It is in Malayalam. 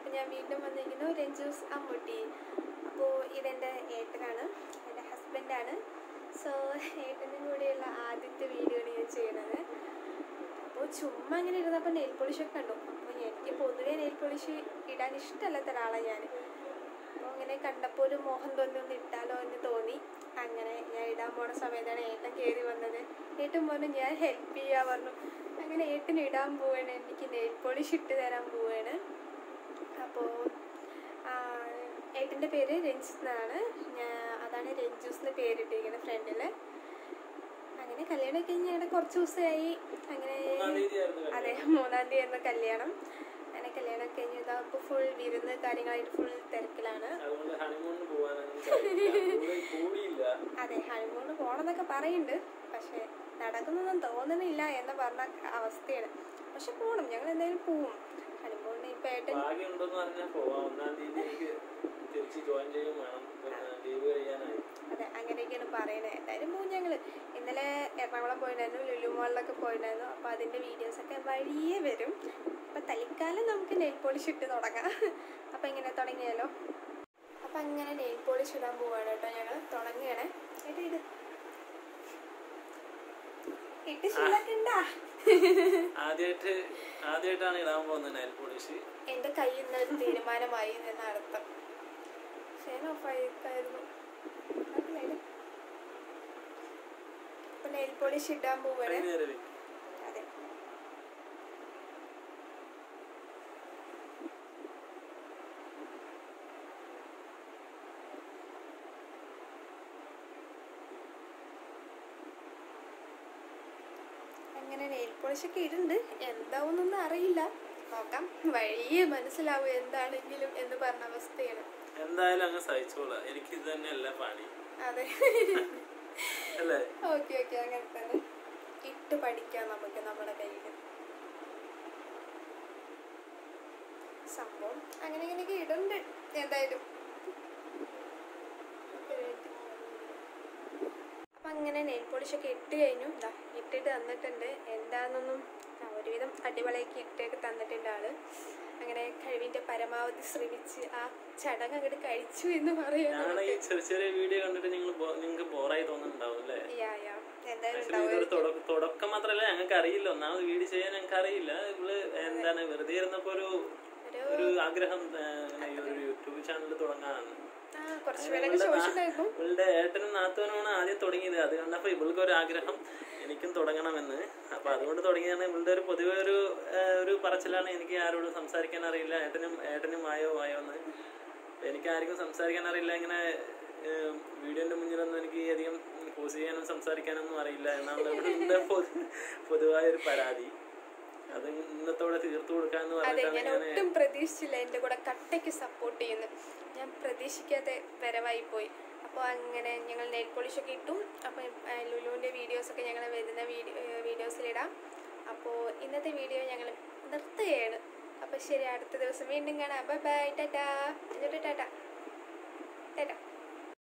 അപ്പം ഞാൻ വീണ്ടും വന്നിരിക്കുന്നു രഞ്ജൂസ് അമ്മൂട്ടി അപ്പോൾ ഇതെൻ്റെ ഏട്ടനാണ് എൻ്റെ ഹസ്ബൻഡാണ് സോ ഏട്ടനും കൂടെയുള്ള ആദ്യത്തെ വീഡിയോ ആണ് ഞാൻ ചെയ്യണത് അപ്പോൾ ചുമ്മാ ഇങ്ങനെ ഇരുന്നപ്പോൾ നെയിൽ പോളിഷൊക്കെ കണ്ടു അപ്പോൾ എനിക്ക് പൊതുവേ നെയിൽ പോളിഷ് ഇടാൻ ഇഷ്ടമല്ലാത്ത ഒരാളാണ് ഞാൻ അപ്പോൾ അങ്ങനെ കണ്ടപ്പോൾ ഒരു മോഹം തോന്നി ഒന്ന് ഇട്ടാലോ എന്ന് തോന്നി അങ്ങനെ ഞാൻ ഇടാൻ പോണ സമയത്താണ് ഏട്ടൻ കയറി വന്നത് ഏട്ടൻ പറഞ്ഞു ഞാൻ ഹെൽപ്പ് ചെയ്യാൻ പറഞ്ഞു അങ്ങനെ ഏട്ടൻ ഇടാൻ പോവാണ് എനിക്ക് നെയിൽ പോളിഷ് ഇട്ട് തരാൻ പോവാണ് അപ്പോൾ ഏട്ടൻ്റെ പേര് രഞ്ജിത്ത് എന്നാണ് ഞാൻ അതാണ് രഞ്ജൂസ് എന്ന് പേരിട്ടിരിക്കുന്നത് ഫ്രണ്ടിൽ അങ്ങനെ കല്യാണം കഴിഞ്ഞ് ഞങ്ങളുടെ കുറച്ച് ദിവസമായി അങ്ങനെ മൂന്നാം തീയതി ആയിരുന്നു അതെ മൂന്നാം തീയതി ആയിരുന്നു കല്യാണം അങ്ങനെ കല്യാണം കഴിഞ്ഞ് ഇതാ ഇപ്പോൾ ഫുൾ വിരുന്ന് കാര്യങ്ങളായിട്ട് ഫുൾ തിരക്കിലാണ് അതുകൊണ്ട് ഹണിമൂണിന് പോകാനൊന്നും കഴിഞ്ഞില്ല. കൂടി- കൂടിയില്ല അതെ ഹണിമൂണ് പോകണമെന്നൊക്കെ പറയുന്നുണ്ട് പക്ഷെ നടക്കുന്നൊന്നും തോന്നുന്നില്ല എന്ന് പറഞ്ഞ അവസ്ഥയാണ് പക്ഷെ പോകണം ഞങ്ങൾ എന്തായാലും പോവും ഹണിമൂണിന് ഇപ്പം ഏട്ടൻ ഭാഗ്യമുണ്ടെന്ന് പറഞ്ഞാൽ പോവാം ഒന്നാം തീയതി എനിക്ക് തിരിച്ച് ജോയിൻ ചെയ്യും വേണം ലീവ് കഴിയാനായി അതെ അങ്ങനെയൊക്കെയാണ് പറയണത് എന്തായാലും പോകും ഞങ്ങൾ ഇന്നലെ എറണാകുളം പോയിട്ടുണ്ടായിരുന്നു ലുലു മോളിലൊക്കെ പോയിട്ടുണ്ടായിരുന്നു അപ്പോൾ അതിൻ്റെ വീഡിയോസൊക്കെ വഴിയേ വരും അപ്പം തൽക്കാലം നമുക്ക് നെയിൽ പോളിഷ് ഇട്ട് തുടങ്ങാം അപ്പം ഇങ്ങനെ തുടങ്ങിയാലോ അപ്പം അങ്ങനെ നെയിൽ പോളിഷ് ഇടാൻ പോവാണ് കേട്ടോ ഞങ്ങൾ തുടങ്ങുകയാണ് ഏട്ടാ ഇത് ഇട്ട് ശീലക്കണ്ട ആദ്യമായിട്ട് ആദ്യമായിട്ടാണ് ഇടാൻ പോകുന്നത് നെയിൽ പോളിഷ് എൻ്റെ കയ്യിൽ നിന്ന് ഒരു തീരുമാനമായി എന്നാണ് അർത്ഥം ഫാൻ ഓഫായിരുന്നു അപ്പം നെയിൽ പോളിഷ് ഇടാൻ പോവാണ് നേരെ വെക്കും അതെ അങ്ങനെ നെയിൽ പോളിഷ് ഒക്കെ ഇടുന്നുണ്ട് എന്താവുന്നൊന്നും അറിയില്ല നോക്കാം വഴിയേ മനസ്സിലാവും എന്താണെങ്കിലും എന്ന് പറഞ്ഞ അവസ്ഥയാണ് എന്തായാലും അങ്ങ് സഹിച്ചോളാം എനിക്ക് ഇത് തന്നെയല്ല പണി അതെ അല്ലേ ഓക്കെ ഓക്കെ അങ്ങനെ തന്നെ ഇട്ട് പഠിക്കാം നമുക്ക് നമ്മുടെ കയ്യിൽ സംഭവം അങ്ങനെ ഇങ്ങനെയൊക്കെ ഇടുന്നുണ്ട് എന്തായാലും ഒരു minute. അപ്പൊ അങ്ങനെ നെയിൽ പോളിഷ് ഒക്കെ ഇട്ട് കഴിഞ്ഞു ദാ ഇട്ടിട്ട് തന്നിട്ടുണ്ട് എന്താണെന്നൊന്നും ആ, ഒരുവിധം അടിപൊളിയാക്കി ഇട്ടൊക്കെ തന്നിട്ടുണ്ട് ആള് അങ്ങനെ കഴിവിന്റെ പരമാവധി ശ്രമിച്ച് ആ ചടങ്ങ് അങ്ങോട്ട് കഴിച്ചു എന്ന് പറയാൻ ഞങ്ങളുടെ ഈ ചെറിയ ചെറിയ വീഡിയോ കണ്ടിട്ട് നിങ്ങൾ നിങ്ങൾക്ക് ബോറായി തോന്നുന്നുണ്ടാവും അല്ലേ യാ യാ എന്തായാലും ആക്ച്വലി ഇതൊരു തുടക്ക- തുടക്കം മാത്രല്ല ഞങ്ങൾക്ക് അറിയില്ല ഒന്നാമത് വീഡിയോ ചെയ്യാൻ ഞങ്ങൾക്ക് അറിയില്ല ഇവള് എന്താണ് വെറുതെ ഇരുന്നപ്പോ ഒരു ഒരു ഒരു ആഗ്രഹം ആ, ഈ ഒരു യൂട്യൂബ് ചാനൽ തുടങ്ങാനാണ് ആ കുറച്ച് പേരൊക്കെ ചോദിച്ചിട്ടുണ്ടായിരുന്നു ഇവളുടെ ഏട്ടനും നാത്തവനുമാണ് ആദ്യം തുടങ്ങിയത് അത് കണ്ടപ്പോ ഇവൾക്ക് ഒരു ആഗ്രഹം എനിക്കും തുടങ്ങണമെന്ന് അപ്പൊ അതുകൊണ്ട് തുടങ്ങിയാണ് ഇവളുടെ ഒരു പൊതുവെ ഒരു ആ, ഒരു പറച്ചിലാണ് എനിക്ക് ആരോടും സംസാരിക്കാൻ അറിയില്ല ഏട്ടനും ഏട്ടനും വായോ വായോ എന്ന് അപ്പൊ എനിക്ക് ആർക്കും സംസാരിക്കാൻ അറിയില്ല ഇങ്ങനെ വീഡിയോന്റെ മുന്നിലൊന്നും എനിക്ക് അധികം പോസ് ചെയ്യാനും സംസാരിക്കാനൊന്നും അറിയില്ല എന്നാണ് ഇവളുടെ പൊതു- പൊതുവായ ഒരു പരാതി അത് ഇന്നത്തോടെ തീർത്തു കൊടുക്കാന്ന് അതെ പറഞ്ഞിട്ടാണ് ഞാൻ ഞാൻ ഒട്ടും പ്രതീക്ഷിച്ചില്ല എൻ്റെ കൂടെ കട്ടയ്ക്ക് സപ്പോർട്ട് ചെയ്യുന്നു ഞാൻ പ്രതീക്ഷിക്കാതെ വരവായി പോയി അപ്പോൾ അങ്ങനെ ഞങ്ങൾ നെയിൽ പോളിഷൊക്കെ ഇട്ടു അപ്പോൾ ലുലുവിൻ്റെ വീഡിയോസൊക്കെ ഞങ്ങൾ വരുന്ന വീഡിയോ വീഡിയോസിലിടാം അപ്പോൾ ഇന്നത്തെ വീഡിയോ ഞങ്ങൾ നിർത്തുകയാണ് അപ്പോൾ ശരി അടുത്ത ദിവസം വീണ്ടും കാണാം ബൈ ബൈ ടാറ്റാ എന്നിട്ട് ടാറ്റ